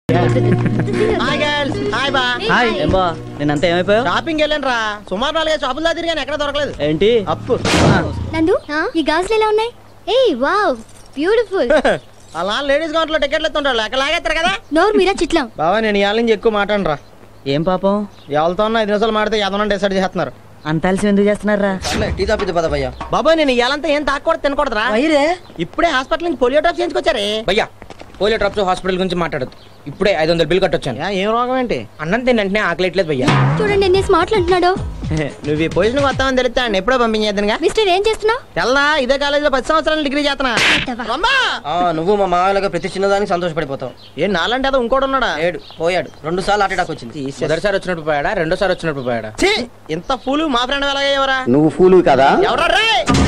Hi girls hi బా hi ఏం బా నేనంతా ఏమైపోయావు షాపింగ్ వెళ్ళాను రా సుమారు నాలుగైదు షాపులు దా తిరిగాను ఎక్కడ దొరకలేదు ఏంటి అప్పు నందు ఈ గాజులు ఎలా ఉన్నాయి ఏ వావ్ బ్యూటిఫుల్ అలా లేడీస్ కౌంటర్ లో టికెట్లు ఎత్తుంటారు ఎక్కడ లాగేస్తారు కదా నోరు మీరా చిట్లం బావా నేను ఇవాళ నుంచి ఎక్కువ మాట్లాడను రా ఏం పాపం ఎవరితో ఉన్నా ఐదు నిమిషాలు మాడితే యాదవ్ డిసైడ్ చేస్తున్నారు అంత అలసి ఎందుకు చేస్తున్నారా టీ తాపిద్దు పద భయ్యా బాబాయ్ నేను ఇవాళంతా ఏం తాకూడదు తినకూడదురా ఇప్పుడే హాస్పిటల్ నుంచి పోలియో డ్రాప్స్ చేయించుకొచ్చారే భయ్యా పోలియో డ్రాప్స్ హాస్పిటల్ గురించి మాట్లాడదు ఇప్పుడే ఐదు వందలు బిల్ కట్టొచ్చాను యా, ఏం రోగం ఏంటి అన్నం తినంటే ఆకలేట్లేదు భయ్యా చూడండి ఎన్ని స్మార్ట్లు అంటున్నాడో నువ్వు ఈ పొజిషన్ వస్తామని తెలిస్తే ఆయన ఎప్పుడో పంపించేద్దనుగా మిస్టర్ ఏం చేస్తున్నావు తెల్లా ఇదే కాలేజీలో పది సంవత్సరాలు డిగ్రీ చేస్తున్నా అమ్మా! నువ్వు మా మామయ్యలాగా ప్రతి చిన్నదానికి సంతోషపడిపోతావు ఏం నాలంటే అదో ఇంకోటి ఉన్నాడా లేడు పోయాడు రెండు సార్లు అటాక్ వచ్చింది మొదటిసారి వచ్చినప్పుడు పోయాడా రెండోసారి వచ్చినప్పుడు పోయాడా ఛీ! ఇంత ఫూలు మా ఫ్రెండ్ ఎలాగయ్యవరా నువ్వు ఫూలు కదా ఎవరా రే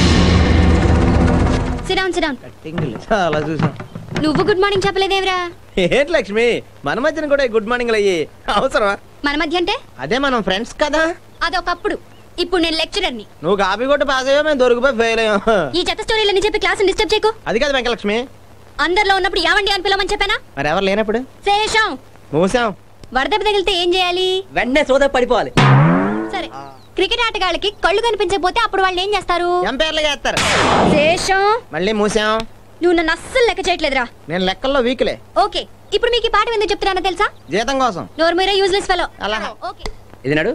సిడౌన్ సిడౌన్ చాలా చూసాం నువ్వు గుడ్ మార్నింగ్ చెప్పలేదేవరా ఏంటి లక్ష్మి మన మధ్యన కూడా గుడ్ మార్నింగ్ అయ్యి అవసరమా మన మధ్య అంటే అదే మనం ఫ్రెండ్స్ కదా అదొకప్పుడు ఇప్పుడు నేను లెక్చరర్ని నువ్వు కాపీ కొట్టి పాస్ అయ్యో మేము దొరికిపోయి ఫెయిల్ అయ్యాం ఈ చెత్త స్టోరీలని చెప్పి క్లాస్ డిస్టర్బ్ చేయకు అది కాదు వెంకలక్ష్మి అందరిలో ఉన్నప్పుడు యావండి అని పిలవమని చెప్పానా మరి ఎవరు లేనప్పుడు శేషం మూసాం వరదెబ్బ తగిలితే ఏం చేయాలి వెంటనే సోదా పడిపోవాలి సరే క్రికెట్ ఆటగాళ్ళకి కళ్ళు కనిపించకపోతే అప్పుడు వాళ్ళు ఏం చేస్తారు ఎంపైర్లుగా వేస్తారు శేషం మళ్ళీ మూసాం నువ్వు నన్ను అస్సలు లెక్క చేయట్లేదురా నేను లెక్కల్లో వీక్లే ఓకే ఇప్పుడు మీకు ఈ పాఠం ఎందుకు చెప్తున్నానో తెలుసా జీతం కోసం నోరు మీరే యూజ్లెస్ ఫెలో అలా. ఓకే ఇది నడు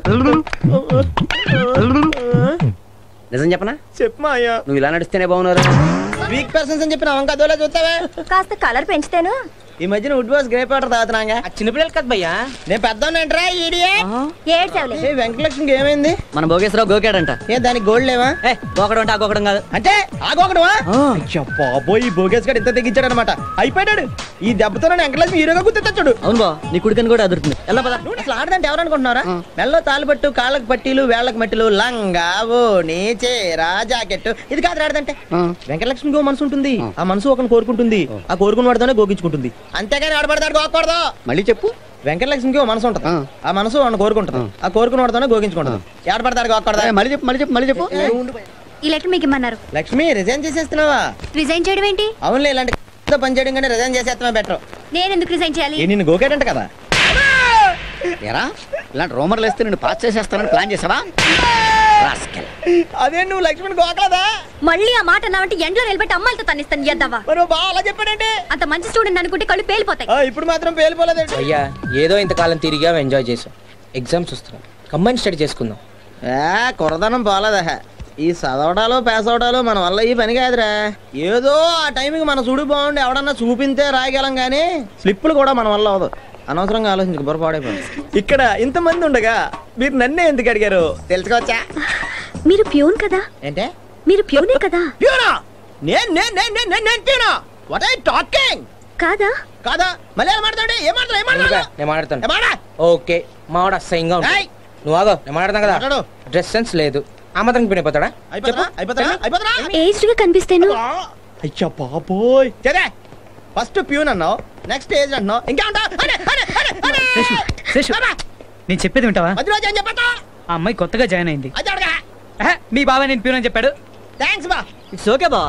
నిజం చెప్పనా చెప్పు మా అయ్యా నువ్వు ఇలా నడిస్తేనే బాగున్నారు వీక్ పర్సన్స్ అని చెప్పిన వంక అదోలా చూస్తావే కాస్త కలర్ పెంచుతాను ఈ మధ్యన వుడ్ బాస్ గ్రేప్ వాటర్ తాగుతున్నాగా ఆ చిన్నపిల్లలు కదా భయ్యా నేను పెద్దోనంటరా ఈడియే ఏడ్చావులే ఏ వెంకటలక్ష్మికి ఏమైంది మన భోగేశ్వరరావు గోకాడంట ఏ దానికి గోల్డ్ లేవా ఏ గోకడం అంటే ఆ గోకడం కాదు అంటే ఆగోకడవా ఆ. బాబోయ్ ఈ బోగేస్ గారు ఇంత తెగించాడు అనమాట అయిపోయాడు ఈ దెబ్బతో నన్ను వెంకటలక్ష్మి హీరోగా గుర్తించచ్చాడు అవును బా నీ కుడికని కూడా అదురుతుంది ఎలా పద నువ్వు అసలు ఆడదంటే ఎవరు అనుకుంటున్నారా మెల్లో తాలుబట్టు కాళ్ళకు పట్టీలు వేళ్ళకి మట్టిలు లంగా ఓ నీచే జాకెట్ ఇది కాదు ఆడదంటే వెంకటలక్ష్మికి ఓ మనసు ఉంటుంది ఆ మనసు ఒకరిని కోరుకుంటుంది ఆ కోరుకున్న వాడితోనే గోగించుకుంటుంది అంతేగాని ఆడబడతాడు గోకూడదు మళ్ళీ చెప్పు వెంకటలక్ష్మికి ఓ మనసు ఉంటుంది ఆ. ఆ మనసు వాడిని కోరుకుంటుంది ఆ కోరుకున్న వాడితోనే గోగించుకుంటుంది ఆడబడతాడు గోకూడదా మళ్ళీ చెప్పు మళ్ళీ చెప్పు మళ్ళీ చెప్పు ఈ లెటర్ మీకు ఇమ్మన్నారు లక్ష్మి రిజైన్ చేసేస్తున్నావా రిజైన్ చేయడం ఏంటి అవునులే ఇలాంటి తో పని చేయడం కంటే రిజైన్ చేసేస్తామే బెటర్ నేను ఎందుకు రిజైన్ చేయాలి ఏ నిన్ను గోకేటంట కదా ఎరా ఇలాంటి రోమర్లు వేస్తే నేను పాస్ చేసేస్తానని ప్లాన్ చేసావా రాస్కెల్. అదే నువ్వు లక్ష్మిని గోకలేదా మళ్ళీ ఆ మాట అన్నావంటే ఎండ్లో నిలబెట్టి అమ్మాయిలతో తన్నిస్తాను ఎద్దవా మరి నువ్వు బాగా అలా చెప్పాడంటే అంత మంచి స్టూడెంట్ అనుకుంటే కళ్ళు పేలిపోతాయి ఆ, ఇప్పుడు మాత్రం పేలిపోలేదండి భయ్యా ఏదో ఇంతకాలం తిరిగాం ఎంజాయ్ చేసాం ఎగ్జామ్స్ వస్తున్నాం కంబైన్ స్టడీ చేసుకుందాం ఏ కురదనం పోలేదా ఈ చదవడాలు పాస్ అవడాలు మన వల్ల ఈ పని కాదురా ఏదో ఆ టైంకి మన చూడు బాగుండి ఎవడన్నా చూపింతే రాయగలం కానీ స్లిప్పులు కూడా మన వల్ల అవదు అనవసరంగా ఆలోచించుకు బొరపాడైపోయింది ఇక్కడ ఇంతమంది ఉండగా మీరు నన్నే ఎందుకు అడిగారు తెలుసుకోవచ్చా మీరు ప్యూన్ కదా ఏంటే మీరు ప్యూనే కదా ప్యూనా నేను నేను నేను నేను నేను నేను ప్యూనా వాట్ ఐ టాకింగ్ కాదా కాదా మళ్ళీ ఏం మాట్లాడు ఏం మాట్లాడు ఏం ఎందుకా? మాట్లాడు నేను మాట్లాడతాను ఏం మాట్లా ఓకే మావాడు అసహ్యంగా ఏయ్! ఉంటాడు నువ్వు ఆగో నేను మాట్లాడతాను కదా మాట్లాడు. డ్రెస్ సెన్స్ లేదు ఆ మాత్రం పినిపోతాడా అయిపోతా అయిపోతా అయిపోతా ఏజ్డ్ గా కనిపిస్తాను అయ్యా బాబోయ్ చదే ఫస్ట్ ప్యూన్ అన్నావు నెక్స్ట్ ఏజ్ అంటున్నావు ఇంకా ఉంటావు అనే, అనే, అనే, అనే. శేషు, శేషు. అబ్బా, నేను చెప్పేది వింటావా మధ్యలో ఏం చెప్పతా ఆ అమ్మాయి కొత్తగా జాయిన్ అయింది అది అడగా ఆహా, మీ బాబాయ్ నేను ప్యూన్ అని చెప్పాడు థ్యాంక్స్ బా ఇట్స్ ఓకే బా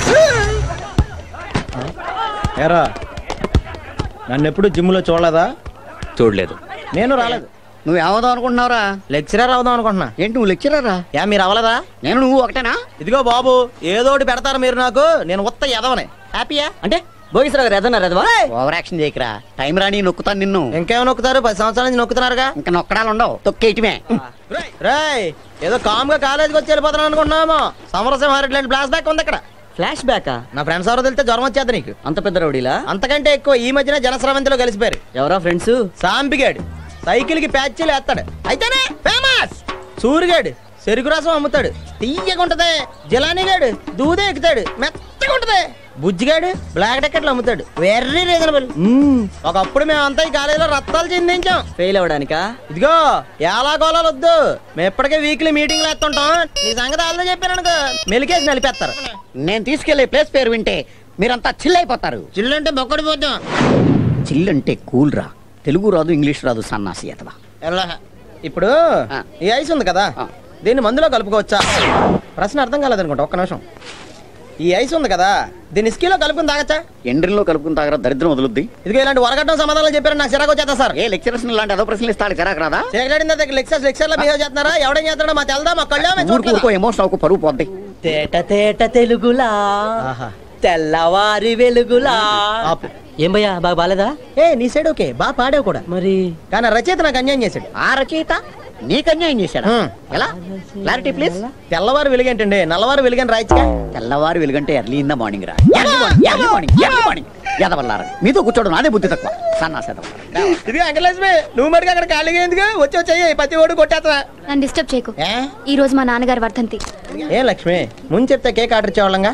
ఎరా నన్ను ఎప్పుడు జిమ్ లో చూడలేదా చూడలేదు నేను రాలేదు నువ్వు ఏమవుదాం అనుకుంటున్నావురా లెక్చరర్ అవుదాం అనుకుంటున్నా ఏంటి నువ్వు లెక్చరరా యా మీరు అవ్వలేదా నేను నువ్వు ఒకటేనా ఇదిగో బాబు ఏదోటి పెడతారు మీరు నాకు నేను ఉత్త ఎదవనే హ్యాపీయా అంటే భోగేశ్వరరావు గారు ఎదన్నారు ఎదవా ఓవర్ యాక్షన్ చేయకరా టైం రాని నొక్కుతాను నిన్ను ఇంకేమో నొక్కుతారు పది సంవత్సరాల నుంచి నొక్కుతున్నారుగా ఇంకా నొక్కడాలు ఉండవు తొక్కేయటమే రేయ్ ఏదో కామ్ గా కాలేజీకి వచ్చి వెళ్ళిపోతున్నాను అనుకుంటున్నామో సమరసింహారెడ్డి లాంటి ఫ్లాష్ బ్యాక్ ఉంది అక్కడ ఫ్లాష్ బ్యాకా నా ఫ్రెండ్స్ ఎవరో తెలితే జ్వరం వచ్చేది నీకు అంత పెద్ద రౌడీలా అంతకంటే ఎక్కువ ఈ మధ్యన జనస్రవంతిలో కలిసిపోయారు ఎవరా ఫ్రెండ్స్ సాంపిగాడు సైకిల్ కి ప్యాచ్లు వేస్తాడు అయితేనే ఫేమస్ సూరిగాడు చెరుకు రసం అమ్ముతాడు తీయగా ఉంటది జిలానీగాడు దూదే ఎక్కుతాడు మెత్తగా ఉంటది బుజ్జిగాడు బ్లాక్ టికెట్లు అమ్ముతాడు వెర్రీ రీజనబుల్ ఒకప్పుడు మేమంతా ఈ కాలేజీలో రత్తాలు చెందించాం ఫెయిల్ అవ్వడానికా ఇదిగో ఎలా గోళాలు వద్దు మేము ఎప్పటికే వీక్లీ మీటింగ్లు వేస్తుంటాం నీ సంగతి వాళ్ళతో చెప్పాను అనుకో మెలికేసి నలిపేస్తారు నేను తీసుకెళ్లే ప్లేస్ పేరు వింటే మీరంతా చిల్ అయిపోతారు చిల్లంటే బొక్కడి పోతాం చిల్ అంటే కూల్ రా తెలుగు రాదు ఇంగ్లీష్ రాదు సన్నాసి అతవా ఎలా ఇప్పుడు ఆ. ఈ ఐస్ ఉంది కదా ఆ. దీన్ని మందులో కలుపుకోవచ్చా ప్రశ్న అర్థం కాలేదనుకుంటా ఒక్క నిమిషం ఈ ఐస్ ఉంది కదా దీని ఇస్కీలో కలుపుకుని తాగచ్చా ఎండ్రిన్లో కలుపుకుని తాగరా దరిద్రం వదులుద్ది ఇదిగో ఇలాంటి వరగట్టం సమాధానాలు చెప్పారు నాకు చిరాకు వచ్చేస్తా సార్ ఏ లెక్చరర్స్ ఇలాంటి అదో ప్రశ్నలు ఇస్తాడు చిరాకు రాదా చీకటిన దగ్గర లెక్చర్స్ లెక్చర్ లో బిహేవ్ చేస్తున్నారా ఎవడేం చేస్తున్నాడో మా తెలదా మా కళ్ళే ఊరుకు ఊరుకో ఎమోషన్ అవుకు పరువు పోద్ది తేట తేట తెలుగులా తెల్లవారి వెలుగులా ఆపు. ఏం భయ్యా బాగా బాలేదా ఏ నీ సైడ్ ఓకే బాగా పాడావు కూడా మరి కానీ ఆ రచయిత నాకు అన్యాయం చేశాడు ఆ రచయిత నీకు అన్యాయం చేశాడా హ్మ్. ఎలా క్లారిటీ ప్లీజ్ తెల్లవారు వెలుగేంటండి నల్లవారు వెలుగని రాయచ్చుగా తెల్లవారు వెలుగంటే ఎర్లీ ఇన్ ద మార్నింగ్ రా early morning early morning early morning ఎదవల్లారా మీతో కూర్చోవడం నాదే బుద్ధి తక్కువ సన్నాసేదవ ఇది వెంకటలక్ష్మి నువ్వు మటుకు అక్కడ ఖాళీగా ఎందుకు వచ్చి వచ్చాయి ప్రతి ఓడు కొట్టేస్తా నన్ను డిస్టర్బ్ చేయకు ఏ ఈ రోజు మా నాన్నగారు వర్ధంతి ఏ లక్ష్మి ముందు చెప్తే కేక్ ఆర్డర్ ఇచ్చేవాళ్ళంగా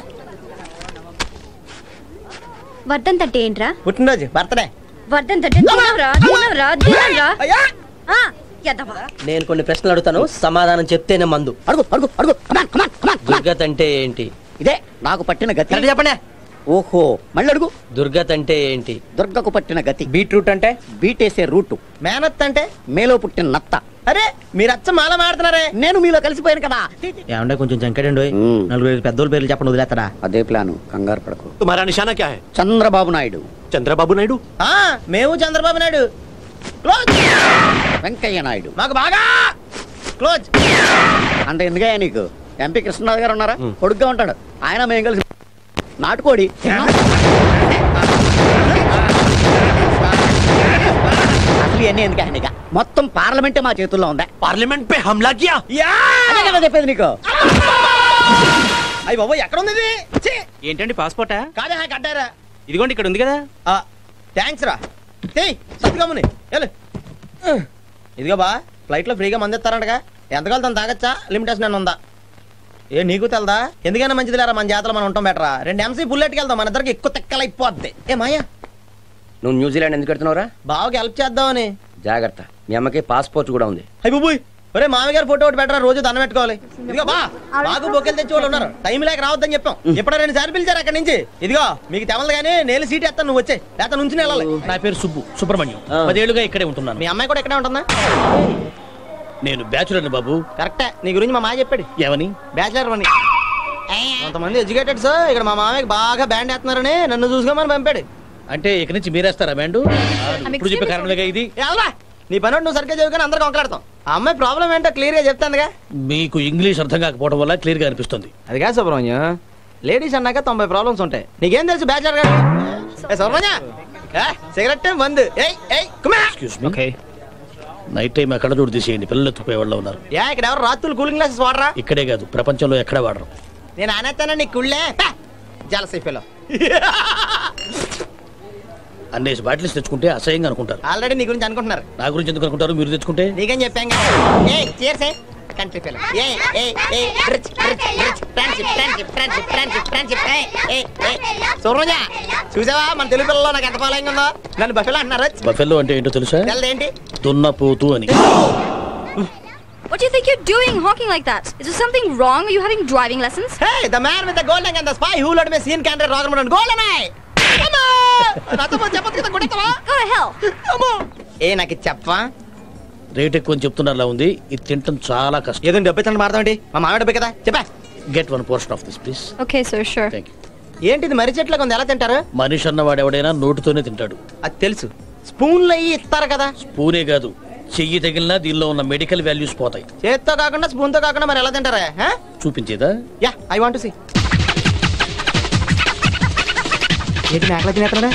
వర్ధంతి అంటే ఏంట్రా పుట్టినరోజు బర్త్డే వర్ధంతి అంటే తినవరా తినవరా తినవరా అయ్యా ఆ, ఎదవా. నేను కొన్ని ప్రశ్నలు అడుగుతాను సమాధానం చెప్తేనే మందు అడుగు అడుగు అడుగు కమాన్ కమాన్ కమాన్ దుర్గత్ అంటే ఏంటి ఇదే నాకు పట్టిన గతి కరెక్ట్ చెప్పండి ఓహో మళ్ళీ అడుగు దుర్గత్ అంటే ఏంటి దుర్గకు పట్టిన గతి బీట్రూట్ అంటే బీటేసే రూటు మేనత్ అంటే మేలో పుట్టిన నత్త అరే మీరు అచ్చ మాల మాడుతున్నారే నేను మీలో కలిసిపోయాను కదా ఏమంటే కొంచెం జంకడండి మ్మ్. నలుగురు పెద్దోళ్ళ పేర్లు చెప్పండి వదిలేస్తారా అదే ప్లాను కంగారు పడకు तुम्हारा निशाना क्या है చంద్రబాబు నాయుడు चंद्रबाबू नायडू ఆ, మేము చంద్రబాబు నాయుడు క్లోజ్ వెంకయ్య నాయుడు మాకు బాగా క్లోజ్ అంటే ఎందుకయ్యా నీకు ఎంపీ కృష్ణరాజు గారు ఉన్నారా కొడుగ్గా ఉంటాడు ఆయన మేము కలిసి నాటుకోడి అసలు ఇవన్నీ ఎందుకు ఇక మొత్తం పార్లమెంటే మా చేతుల్లో ఉందా पार्लियामेंट पे हमला किया యా అదే కదా చెప్పేది నీకు అయ్యి బాబు ఎక్కడ ఉంది ఇది ఛీ! ఏంటండి పాస్పోర్టా కాదే హాయ్ కట్టారా ఇదిగోండి ఇక్కడ ఉంది కదా థ్యాంక్స్ రా తెయ్ సత్తుగమ్ముని వెళ్ళు ఇదిగో బా ఫ్లైట్లో ఫ్రీగా మంది ఇస్తారంటగా ఎంత కలుతాను తాగచ్చా లిమిటేషన్ అని ఉందా ఏ నీకు తెలదా ఎందుకైనా మంచిది లేరా మన జాతర మనం ఉంటాం బెటరా రెండు ఎంసీ బుల్లెట్కి వెళ్దాం మన ఇద్దరికి ఎక్కువ తెక్కలైపోద్ది ఏ మాయా నువ్వు న్యూజిలాండ్ ఎందుకు పెడుతున్నావురా బావకి హెల్ప్ చేద్దామని జాగ్రత్త మీ అమ్మకి పాస్పోర్ట్ కూడా ఉంది అయ్యి బాబోయ్ ఒరే మామయ్య గారు ఫోటో ఒకటి పెట్టరా రోజు దండం పెట్టుకోవాలి ఇదిగో బా బాగు బొక్కెలు తెచ్చి వాళ్ళు ఉన్నారు టైం లేక రావద్దని చెప్పాం ఇప్పుడు రెండు సార్లు పిలిచారు అక్కడి నుంచి ఇదిగో మీకు తెమలు కానీ నేను సీట్ ఎత్తాను నువ్వు వచ్చే లేకపోతే నుంచి వెళ్ళాలి నా పేరు సుబ్బు సుబ్రహ్మణ్యం ఆ. పదేళ్లుగా ఇక్కడే ఉంటున్నాను మీ అమ్మాయి కూడా ఇక్కడే ఉంటుందా నేను బ్యాచులర్ని బాబు కరెక్టే నీ గురించి మా మాయ చెప్పాడు ఏమని బ్యాచిలర్ అని కొంతమంది ఎడ్యుకేటెడ్ సార్ ఇక్కడ మా మామయ్యకి బాగా బ్యాండ్ వేస్తున్నారని నన్ను చూసుకోమని పంపాడు అంటే ఇక్కడి నుంచి మీరేస్తారా బ్యాండు ఇప్పుడు చెప్పే కారణమేగా ఇది ఎలా నీ పని ఒకటి నువ్వు సరిగ్గా చదువుకొని అందరికి వంకలాడతాం ఆ అమ్మాయి ప్రాబ్లం ఏంటో క్లియర్ గా చెప్తానుగా మీకు ఇంగ్లీష్ అర్థం కాకపోవడం వల్ల క్లియర్ గా అనిపిస్తుంది అది కాదు సుబ్రహ్మణ్యం లేడీస్ అన్నాక తొంభై ప్రాబ్లమ్స్ ఉంటాయి నీకేం తెలుసు బ్యాచిలర్ గారు ఏ సుబ్రహ్మణ్య ఏ, సిగరెట్ బంద్ ఏయ్ ఏయ్ కుమే excuse me okay night time ఎక్కడ చూడు తీసేయండి పిల్లలు ఎత్తుకుపోయే వాళ్ళు ఉన్నారు ఏ ఇక్కడ ఎవరు రాత్రులు కూలింగ్ గ్లాసెస్ వాడరా ఇక్కడే కాదు ప్రపంచంలో ఎక్కడ వాడరు నేను అనేస్తానా నీ కుళ్ళే జలసైఫీలో అన్నేసి బాటిల్స్ తెచ్చుకుంటే అసహ్యంగా అనుకుంటారు ఆల్రెడీ నీ గురించి అనుకుంటున్నారు నా గురించి ఎందుకు అనుకుంటారు మీరు తెచ్చుకుంటే నీకేం చెప్పాం కదా ఏ cheers ఏ కంట్రీ ఫెలో ఏ ఏ ఏ rich rich rich friendship friendship friendship friendship friendship ఏ ఏ ఏ సూర్యజ చూసావా మన తెలుగు పిల్లలో నాకు ఎంత ఫాలోయింగ్ ఉందో నన్ను బఫెలో అంటున్నారు బఫెల్లో అంటే ఏంటో తెలుసా తెల్లదేంటి దున్నపోతు అని What do you think you're doing honking like that? Is there something wrong? Are you having driving lessons? Hey the man with the golden and the spy who let me seen candidate రాగర్ golden I నాతో చెప్పొచ్చు కదా కొడతావా Go to hell. ఏ నాకు ఇది చెప్పవా rate ఎక్కువ అని చెప్తున్నారులా ఉంది ఇది తింటం చాలా కష్టం ఏదో డబ్బు ఇస్తాను మాడతాం మా మామిడి డబ్బే కదా చెప్పా get one portion of this please Okay, sir, sure. Thank you ఏంటిది మర్రి చెట్లకు ఉంది ఎలా తింటారు మనిషి అన్నవాడు ఎవడైనా నోటితోనే తింటాడు అది తెలుసు స్పూన్లు అయ్యి ఇస్తారు కదా పూనే కాదు చెయ్యి తగిలినా దీనిలో ఉన్న మెడికల్ వాల్యూస్ పోతాయి చేత్తో కాకుండా స్పూన్ తో కాకుండా మరి ఎలా తింటారా హ? చూపించేదా యా ఐ వాంట్ సీ ఏంటి మేకలా తినేస్తున్నాడా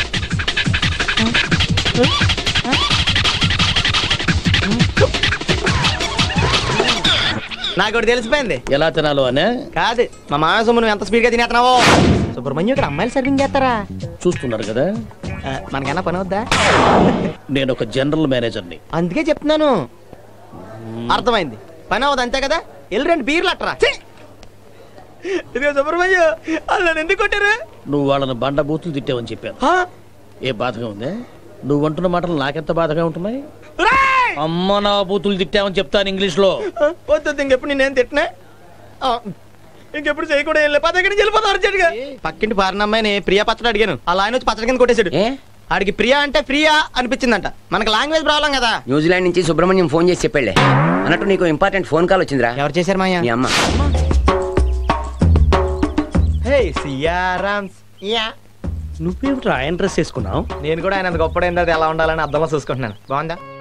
నాకు ఒకటి తెలిసిపోయింది ఎలా తినాలో అనే కాదు మా మామ సొమ్ము నువ్వు ఎంత స్పీడ్ గా తినేస్తున్నావో సుబ్రహ్మణ్యం ఇక్కడ అమ్మాయిలు సర్వింగ్ చేస్తారా చూస్తున్నారు కదా ఆ, మనకన్నా పని వద్దా నేను ఒక జనరల్ మేనేజర్ని అందుకే చెప్తున్నాను అర్థమైంది పని అవదు అంతే కదా వెళ్ళి రెండు బీర్లు అట్టరా ఛీ! ఇదిగో సుబ్రహ్మణ్యం వాళ్ళు నన్ను ఎందుకు కొట్టారు నువ్వు వాళ్ళని బండ బూతులు తిట్టావని చెప్పాను ఆ? ఏ బాధగా ఉందే నువ్వు అంటున్న మాటలు నాకెంత బాధగా ఉంటున్నాయి రేయ్! అమ్మ నా బూతులు తిట్టావని చెప్తాను ఇంగ్లీష్ లో ఆ, వద్దు వద్దు, ఇంకెప్పుడు నేనేం తిట్టినా ఆ, ఇంకెప్పుడు చేయకూడదు వెళ్ళి పద ఎక్కడి నుంచి వెళ్ళిపోతారు అర్జెంట్గా పక్కింటి పారిన అమ్మాయిని ప్రియా పచ్చడి అడిగాను అలా ఆయన వచ్చి పచ్చడి కింద కొట్టేశాడు ఏ ఆడికి ప్రియా అంటే ప్రియా అనిపించిందంట మనకి లాంగ్వేజ్ ప్రాబ్లం కదా న్యూజిలాండ్ నుంచి సుబ్రహ్మణ్యం ఫోన్ చేసి చెప్పాడులే అన్నట్టు నీకు ఇంపార్టెంట్ ఫోన్ కాల్ వచ్చిందిరా ఎవరు చేశారు మాయా మీ అమ్మ హే సియారామ్స్ యా నువ్వేమిట్రా ఆయన డ్రెస్ వేసుకున్నావు నేను కూడా ఆయన గొప్పడైంది అది ఎలా ఉండాలని అర్థంలో చూసుకుంటున్నాను బాగుందా